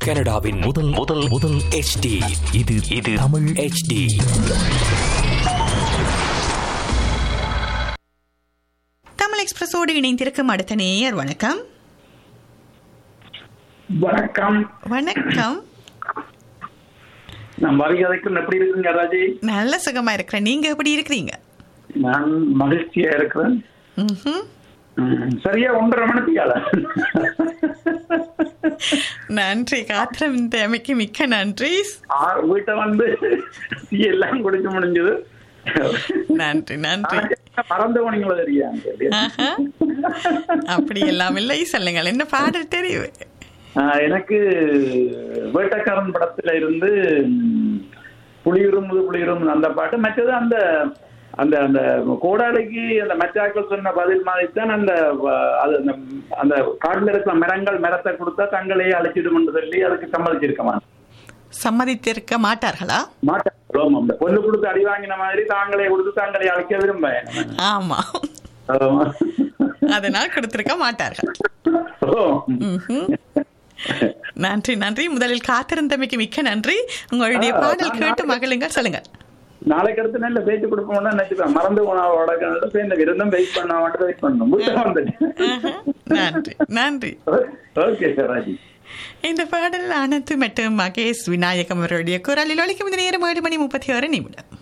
கனடாவின் முதல் முதல் முதல் HD இது இது தமிழ் HD தமிழ் எக்ஸ்பிரஸோடு இணைந்திருக்கும் அடுத்த நேயர் வணக்கம் வணக்கம் வணக்கம் நான் மரியாதைக்கு எப்படி இருக்குங்க ராஜி நல்ல சுகமா இருக்கிறேன் நீங்க எப்படி இருக்கிறீங்க நான் மகிழ்ச்சியா இருக்கிறேன் ம்ஹும். ம், சரியா ஒன்றரை மணித்தியால நன்றி காத்திரம் இந்த அமைக்கு மிக்க நன்றி ஆறு வீட்டை வந்து டீ எல்லாம் குடிச்சு முடிஞ்சது நன்றி நன்றி மறந்து போனீங்களோ தெரியாது ஆஹா. அப்படி எல்லாம் இல்லை சொல்லுங்கள் என்ன பாடல் தெரியும் ஆஹ், எனக்கு வேட்டக்காரன் படத்துல இருந்து ம், புலியுறும்புது புலியுறும்புது அந்த பாட்டு மற்றது அந்த அந்த அந்த கோடாலிக்கு அந்த மச்சாக்கள் சொன்ன பதில் மாதிரி தான் அந்த வ- அது அந்த அந்த காட்டுல இருக்கிற மரங்கள் மரத்தை கொடுத்தா தங்களையே அழைச்சிடும் என்று சொல்லி அதுக்கு சம்மதிச்சிருக்கமா சம்மதித்திருக்க மாட்டார்களா மாட்டோம் அந்த பொண்ணு கொடுத்து அடி வாங்கின மாதிரி தாங்களே கொடுத்து தாங்களே அழைக்க விரும்ப ஆமா அதனால் கொடுத்திருக்க மாட்டார்கள் ம்ஹும். நன்றி நன்றி முதலில் காத்திருந்தமைக்கு மிக்க நன்றி உங்களுடைய ஆ, பாடல் நான் கேட்டு நாளைக்கு- மகிழுங்கள் சொல்லுங்க நாளைக்கு அடுத்து நல்ல பேச்சு கொடுப்போம்னா நினைச்சுப்பேன் மறந்து போனவோட சேர்ந்த விருந்தம் வெயிட் பண்ண மட்டும் வெயிட் பண்ணணும் புத்தகம் வந்துட்டு ஆஹா. நன்றி நன்றி ஓகே சார் ராஜி இந்த பாடல் அனந்து மற்றும் மகேஷ் விநாயகம் அவருடைய குரலில் ஒழிக்கும் இந்த நேரம் ஏழு மணி முப்பத்தி ஆறு நிமிடம்